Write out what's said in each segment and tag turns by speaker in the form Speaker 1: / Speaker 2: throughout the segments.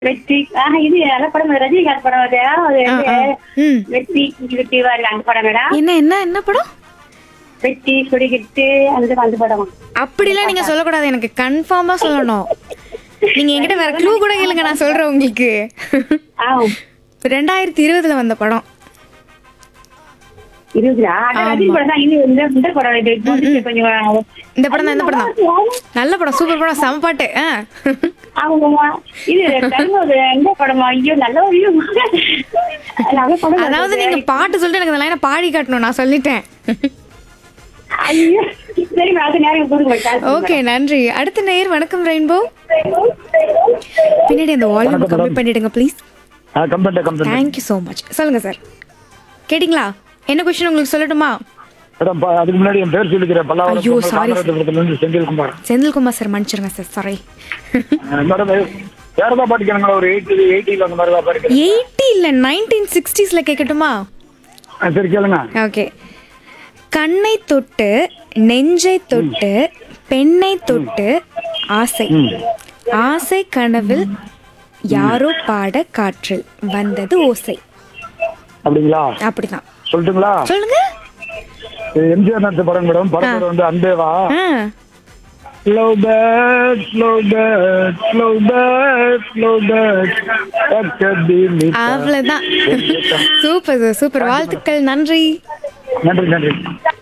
Speaker 1: வெற்றி ஆஹ் இது நல்ல படம் ரஜினிகாந்த் படம் அது அது
Speaker 2: ஆ,
Speaker 1: வந்து
Speaker 2: ஆ. ம்.
Speaker 1: வெற்றி குடிக்கிட்டு வருது அந்த படம் மேடம்
Speaker 2: என்ன என்ன என்ன படம்
Speaker 1: வெற்றி குடிக்கிட்டு அந்த அந்த படம்
Speaker 2: அப்படிலாம் நீங்க சொல்லக்கூடாது எனக்கு கன்ஃபார்மா சொல்லணும் நீங்க என்கிட்ட வேற க்ளூ கூட கேளுங்க நான் சொல்றேன் உங்களுக்கு
Speaker 1: ஆ
Speaker 2: ரெண்டாயிரத்தி இருபதுல வந்த படம்
Speaker 1: இருக்குதா அதான் ரஜினி படம் தான் இது இந்த இந்த படம் இது இப்போ வந்து கொஞ்சம்
Speaker 2: இந்த படம் தான் இந்த படம் தான் நல்ல படம் சூப்பர் படம் செம பாட்டு ஆ.
Speaker 1: ஆமாம்மா இது கரும்பு எந்த படமா ஐயோ நல்ல ஐயோ நல்ல படம்
Speaker 2: அதாவது நீங்க பாட்டு சொல்லிட்டு எனக்கு இந்த லைனை பாடி காட்டணும் நான் சொல்லிட்டேன்
Speaker 1: ஐயோ சரி மேடம் அது நேரம் கொடுங்க
Speaker 2: ஓகே நன்றி அடுத்த நேர் வணக்கம் ரெயின்போ பின்னாடி அந்த வால்யூம் கம்மி பண்ணிடுங்க ப்ளீஸ்
Speaker 3: ஆ complaint complaint
Speaker 2: thank you so much சொல்லுங்க சார் கேட்டிங்களா என்ன கொஸ்டின் உங்களுக்கு சொல்லட்டுமா
Speaker 3: மேடம் ப- அதுக்கு முன்னாடி என் பேர் சொல்லிக்கிறேன்
Speaker 2: ஐயோ, sorry, sir.
Speaker 3: பல்லாவரத்துல செந்தில்குமார்
Speaker 2: செந்தில்குமார் சார் மன்னிச்சிருங்க சார் சாரி
Speaker 3: ஆ, மேடம் வேற ஏதாவது பாட்டு ஒரு எயிட்டி எயிட்டில அந்த மாதிரி தான் பாட்டு
Speaker 2: எயிட்டி இல்லை நைன்டீன் சிக்ஸ்டீஸில் கேட்கட்டுமா
Speaker 3: சரி கேளுங்க
Speaker 2: ஓகே கண்ணை தொட்டு நெஞ்சை தொட்டு பெண்ணை தொட்டு ஆசை ஆசை கனவில் யாரோ பாட காற்றில் வந்தது ஓசை
Speaker 3: அப்படிங்களா
Speaker 2: அப்படிதான்
Speaker 3: சொல்லட்டுங்களா
Speaker 2: சொல்லுங்க
Speaker 3: இது எம்ஜிஆர் நடிச்ச படம் மேடம் படம் பேர் வந்து அன்பேவா
Speaker 2: ஆ
Speaker 3: ஸ்லோ பேட் ஸ்லோ பேட் ஸ்லோ பேட் ஸ்லோ பேட்
Speaker 2: அவ்வளவுதான் சூப்பர் சார் சூப்பர் வாழ்த்துக்கள் நன்றி
Speaker 3: நன்றி நன்றி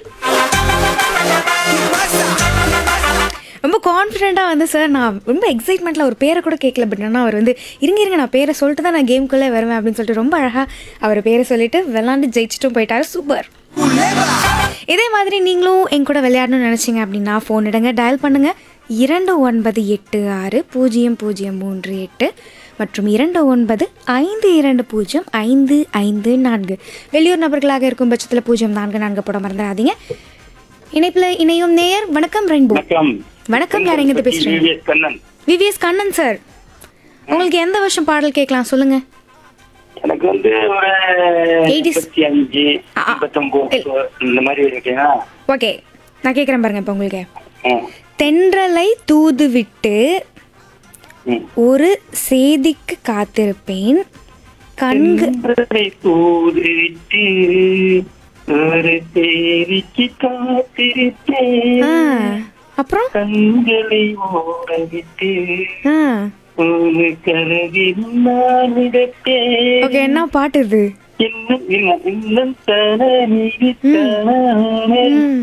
Speaker 2: ரொம்ப கான்ஃபிடென்ட்டாக வந்து சார் நான் ரொம்ப எக்ஸைட்மெண்ட்டில் ஒரு பேரை கூட கேட்கல பட் ஆனால் அவர் வந்து இருங்க இருங்க நான் பேரை சொல்லிட்டு தான் நான் கேம்குள்ளே வருவேன் அப்படின்னு சொல்லிட்டு ரொம்ப அழகாக அவர் பேரை சொல்லிட்டு விளாண்டு ஜெயிச்சிட்டும் போயிட்டாரு சூப்பர் இதே மாதிரி நீங்களும் என் கூட விளையாடணும்னு நினச்சிங்க அப்படின்னா ஃபோன் எடுங்க டயல் பண்ணுங்கள் இரண்டு ஒன்பது எட்டு ஆறு பூஜ்ஜியம் பூஜ்ஜியம் மூன்று எட்டு மற்றும் இரண்டு ஒன்பது ஐந்து இரண்டு பூஜ்ஜியம் ஐந்து ஐந்து நான்கு வெளியூர் நபர்களாக இருக்கும் பட்சத்தில் பூஜ்ஜியம் நான்கு நான்கு போட மறந்துடாதீங்க இணைப்பில் இணையும் நேயர் வணக்கம் ரெயின்போ
Speaker 4: வணக்கம்
Speaker 2: வணக்கம் யார் எங்கிட்ட பேசுறீங்க
Speaker 4: V V S Kannan
Speaker 2: V V S Kannan sir உங்களுக்கு எந்த வருஷம் பாடல் கேட்கலாம் சொல்லுங்க
Speaker 4: எனக்கு வந்து ஒரு
Speaker 2: 80s.
Speaker 4: முப்பத்தி அஞ்சு
Speaker 2: ஆ, ஆ.
Speaker 4: முப்பத்தொன்பது இந்த மாதிரி இருக்கீங்க
Speaker 2: ஓகே நான் கேட்குறேன் பாருங்க இப்போ உங்களுக்கு தென்றலை தூது விட்டு ஒரு சேதிக்கு காத்திருப்பேன் கண்கு
Speaker 4: தூது விட்டு ஒரு தேரிக்கு காத்திருப்பேன்
Speaker 2: ஆ அப்புறம்
Speaker 4: கண்களை ஓட விட்டு
Speaker 2: ஆ
Speaker 4: ஒரு கரவில் நான் இடத்தேன்
Speaker 2: ஓகே என்ன பாட்டு இது
Speaker 4: இன்னும் இன்னும் இன்னும் தானே தானே
Speaker 2: ம்.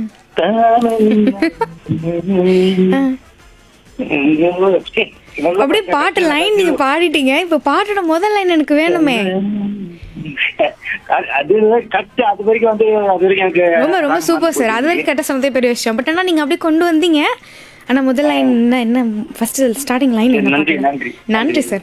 Speaker 2: ஆ. அப்படியே பாட்டு லைன் நீங்க பாடிட்டீங்க இப்போ பாட்டோட முதல் லைன் எனக்கு வேணுமே
Speaker 4: அது கட்டு அது வரைக்கும் வந்து அது வரைக்கும் எனக்கு
Speaker 2: ரொம்ப ரொம்ப சூப்பர் சார் அது வரைக்கும் கட்ட சொன்னதே பெரிய விஷயம் பட் ஆனால் நீங்கள் அப்படியே கொண்டு வந்தீங்க ஆனால் முதல் லைன் என்ன என்ன ஃபர்ஸ்ட் ஸ்டார்டிங் லைன் என்ன
Speaker 4: நன்றி,
Speaker 2: பாட்டு?
Speaker 4: நன்றி.
Speaker 2: நன்றி சார்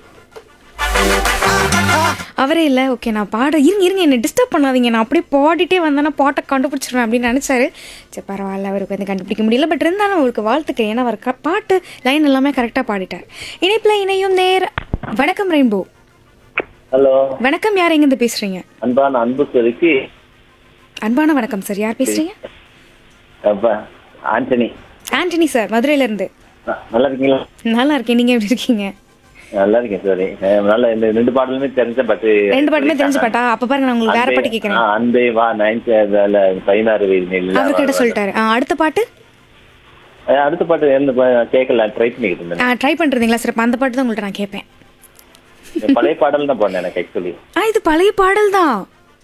Speaker 2: அவரே இல்லை ஓகே நான் பாட இருங்க இருங்க என்னை டிஸ்டர்ப் பண்ணாதீங்க நான் அப்படியே பாடிட்டே வந்தேன்னா பாட்டை கண்டுபிடிச்சிருவேன் அப்படின்னு நினச்சாரு சரி பரவாயில்ல அவருக்கு வந்து கண்டுபிடிக்க முடியல பட் இருந்தாலும் அவருக்கு வாழ்த்துக்கள் ஏன்னா அவர் க- பாட்டு லைன் எல்லாமே கரெக்டாக பாடிட்டார் இணைப்பில் இணையும் நேர் வணக்கம் ரெயின்போ
Speaker 5: ஹலோ
Speaker 2: வணக்கம் யார் எங்கேருந்து பேசுகிறீங்க
Speaker 5: அன்பான அன்பு சொலுக்கு
Speaker 2: அன்பான வணக்கம் சார் யார் பேசுகிறீங்க
Speaker 5: அப்பா ஆண்டனி
Speaker 2: ஆண்டனி சார் மதுரையிலேருந்து
Speaker 5: ந- நல்லா இருக்கீங்களா
Speaker 2: நல்லா இருக்கேன் நீங்கள் எப்படி இருக்கீங்க
Speaker 5: நல்லா இருக்கேன் சாரி நல்லா இந்த ரெண்டு பாடலுமே தெரிஞ்ச பாட்டு
Speaker 2: ரெண்டு பாட்டுமே தெரிஞ்ச பாட்டா அப்ப பாருங்க நான் உங்களுக்கு வேற
Speaker 5: அன்பே-
Speaker 2: பாட்டு கேட்கறேன்
Speaker 5: ஆ, அன்பே வா நைன்த் பதினாறு வயது
Speaker 2: அவர் கிட்ட சொல்லிட்டாரு ஆ, அடுத்த பாட்டு
Speaker 5: அடுத்த பாட்டு எந்த பா- கேட்கல ட்ரை பண்ணிக்கிட்டு இருந்தேன்
Speaker 2: ட்ரை பண்றீங்களா சார் அப்ப அந்த பாட்டு தான் உங்கள்ட்ட நான் கேட்பேன்
Speaker 5: பழைய பாடல் தான் பாடினேன் எனக்கு ஆக்சுவலி
Speaker 2: ஆ இது பழைய பாடல் தான்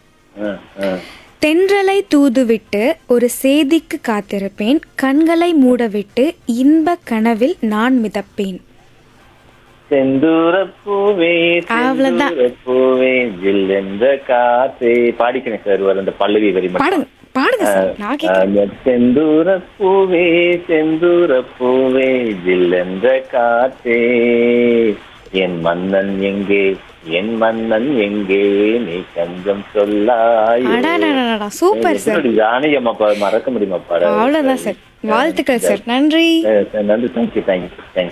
Speaker 2: தென்றலை தூதுவிட்டு ஒரு சேதிக்கு காத்திருப்பேன் கண்களை மூடவிட்டு இன்ப கனவில் நான் மிதப்பேன்
Speaker 5: செந்தூர பூவே
Speaker 2: அவ்வளவுதான்.
Speaker 5: செந்தூர பூவே ஜில்லென்ற காற்றே பாடிக்கணும் சார் வர அந்த பல்லவி வரி மட்டும்
Speaker 2: பாடுங்க பாடுங்க சார் நான் கேட்கறேன்
Speaker 5: அந்த செந்தூர பூவே செந்தூர பூவே ஜில்லென்ற காற்றே என் மன்னன் எங்கே என் மன்னன் எங்கே நீ கொஞ்சம் சொல்லாய்
Speaker 2: அடாடாடாடா சூப்பர் சார்
Speaker 5: ஜானகி அம்மா பா- மறக்க முடியுமா பாட
Speaker 2: அவ்வளவுதான் சார் வாழ்த்துக்கள் சார் நன்றி
Speaker 5: நன்றி தேங்க்யூ தேங்க்யூ தேங்க்யூ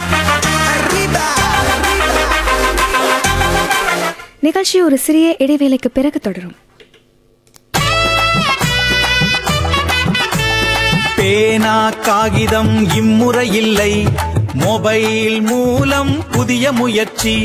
Speaker 2: நிகழ்ச்சி ஒரு சிறிய இடைவேளைக்கு பிறகு தொடரும்
Speaker 6: பேனா காகிதம் இம்முறை இல்லை மொபைல் மூலம் புதிய முயற்சி